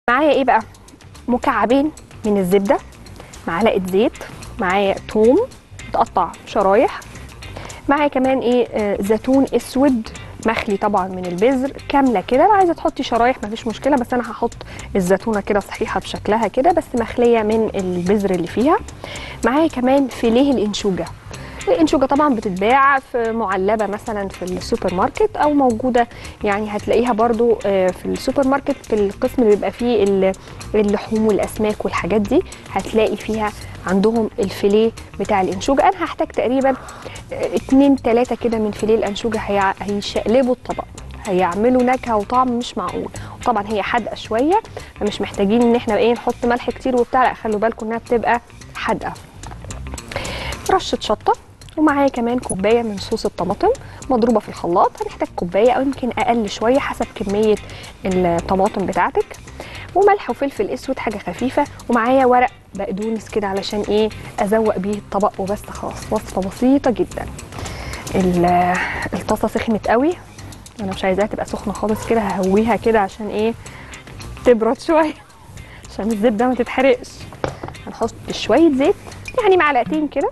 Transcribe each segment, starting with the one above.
معايا ايه بقى مكعبين من الزبده معلقه زيت معايا توم متقطع شرايح معايا كمان ايه آه زيتون اسود مخلي طبعا من البذر كامله كده لو عايزه تحطي شرايح مفيش مشكله بس انا هحط الزيتونه كده صحيحه بشكلها كده بس مخليه من البذر اللي فيها معايا كمان فيليه الانشوجه الانشوجه طبعا بتتباع في معلبه مثلا في السوبر ماركت او موجوده يعني هتلاقيها برضو آه، في السوبر ماركت في القسم اللي بيبقى فيه ال- اللحوم والاسماك والحاجات دي هتلاقي فيها عندهم الفيليه بتاع الانشوجه انا هحتاج تقريبا آه، اتنين تلاته كده من فيليه الانشوجه هيع- هيشقلبوا الطبق هيعملوا نكهه وطعم مش معقول وطبعا هي حادقه شويه فمش محتاجين ان احنا ايه نحط ملح كتير وبتاع لا خلوا بالكم انها بتبقى حادقه رشه شطه ومعايا كمان كوبايه من صوص الطماطم مضروبه في الخلاط هنحتاج كوبايه او يمكن اقل شويه حسب كميه الطماطم بتاعتك وملح وفلفل اسود حاجه خفيفه ومعايا ورق بقدونس كده علشان ايه ازوق بيه الطبق وبس خلاص وصفه بسيطه جدا ال- الطاسه سخنت قوي انا مش عايزاها تبقى سخنه خالص كده ههويها كده عشان ايه تبرد شويه عشان الزبده ما تتحرقش هنحط شويه زيت يعني معلقتين كده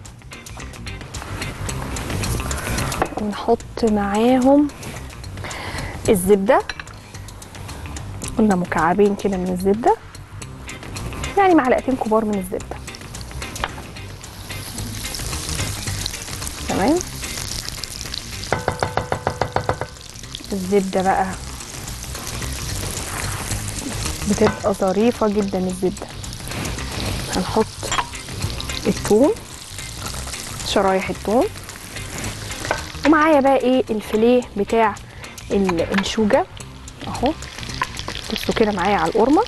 ونحط معاهم الزبدة قلنا مكعبين كده من الزبدة يعني معلقتين كبار من الزبدة تمام الزبدة بقى بتبقى ظريفة جدا الزبدة هنحط الثوم شرايح الثوم ومعايا بقى ايه الفيليه بتاع الانشوجه اهو بصوا كده معايا على القرمه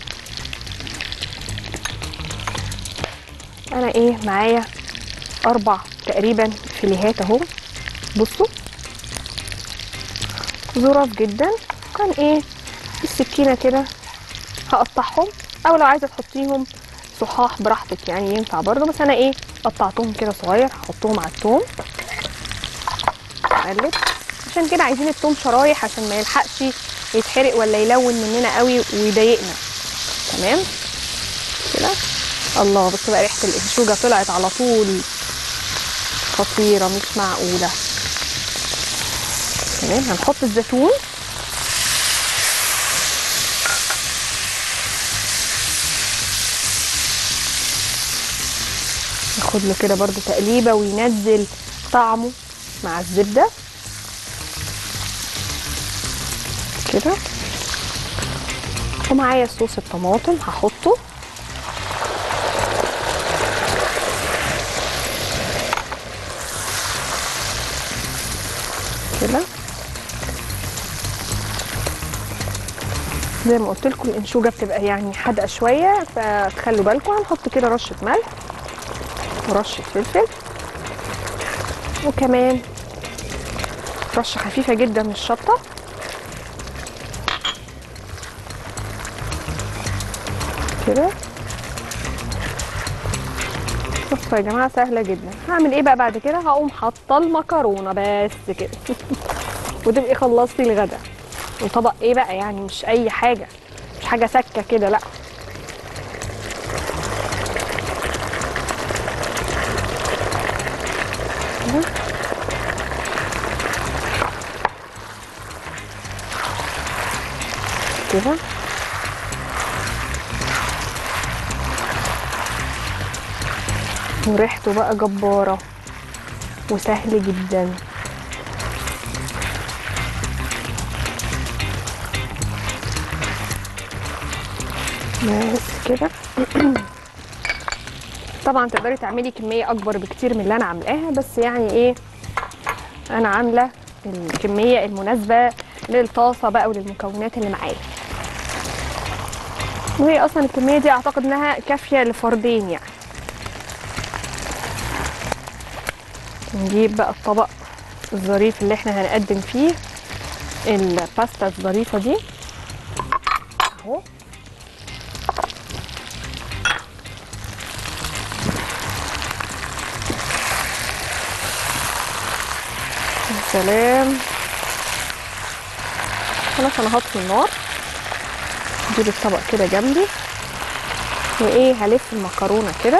انا ايه معايا اربع تقريبا فيليهات اهو بصوا ظراف جدا كان ايه السكينه كده هقطعهم او لو عايزه تحطيهم صحاح براحتك يعني ينفع برضه بس انا ايه قطعتهم كده صغير هحطهم على الثوم نقلب عشان كده عايزين التوم شرايح عشان ما يلحقش يتحرق ولا يلون مننا قوي ويضايقنا تمام كده الله بصوا بقى ريحه الانشوجه طلعت على طول خطيره مش معقوله تمام هنحط الزيتون ناخد له كده برضو تقليبه وينزل طعمه مع الزبده كده ومعايا صوص الطماطم هحطه كده زي ما قلت لكم الانشوجه بتبقى يعني حادقه شويه فتخلوا بالكم هنحط كده رشه ملح ورشه فلفل وكمان رشه خفيفه جدا من الشطه كده بصوا يا جماعه سهله جدا هعمل ايه بقى بعد كده هقوم حاطه المكرونه بس كده وتبقي خلصتي الغدا وطبق ايه بقى يعني مش اي حاجه مش حاجه سكه كده لا كده. كده وريحته بقى جبارة وسهل جدا بس كده طبعا تقدري تعملي كمية أكبر بكتير من اللي أنا عاملاها بس يعني إيه أنا عاملة الكمية المناسبة للطاسة بقى وللمكونات اللي معايا وهي أصلا الكمية دي أعتقد إنها كافية لفردين يعني نجيب بقى الطبق الظريف اللي احنا هنقدم فيه الباستا الظريفة دي اهو يا سلام خلاص انا هطفي النار هجيب الطبق كده جنبي وايه هلف المكرونه كده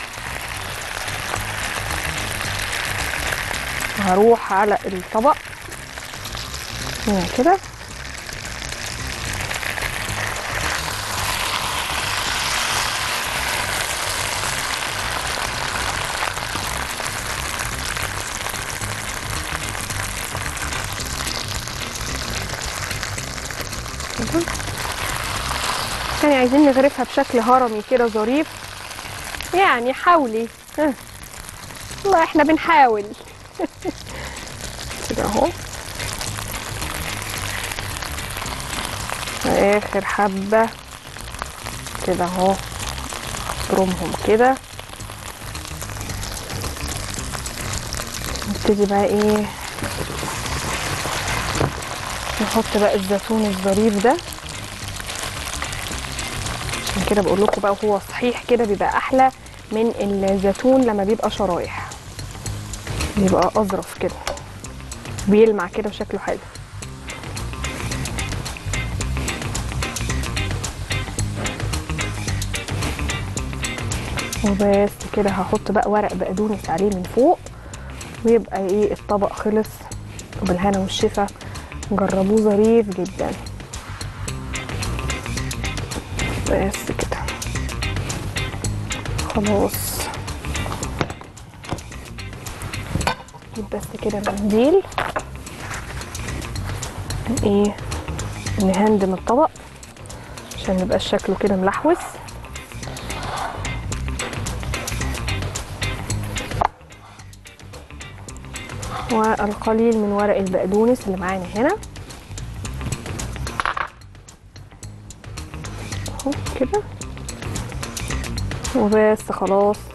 هروح على الطبق هنا كده كده. يعني عايزين نغرفها بشكل هرمي كده ظريف يعني حاولي ها. والله احنا بنحاول كده اهو اخر حبة كده اهو افرمهم كده نبتدي بقى ايه نحط بقى الزيتون الظريف ده عشان كده بقول لكم بقى هو صحيح كده بيبقى احلى من الزيتون لما بيبقى شرايح بيبقى اظرف كده بيلمع كده وشكله حلو وبس كده هحط بقى ورق بقدونس عليه من فوق ويبقى ايه الطبق خلص وبالهنا والشفا جربوه ظريف جدا بس كده خلاص نجيب بس كده منديل ايه نهندم الطبق عشان ميبقاش شكله كده ملحوس والقليل من ورق البقدونس اللي معانا هنا اهو كده وبس خلاص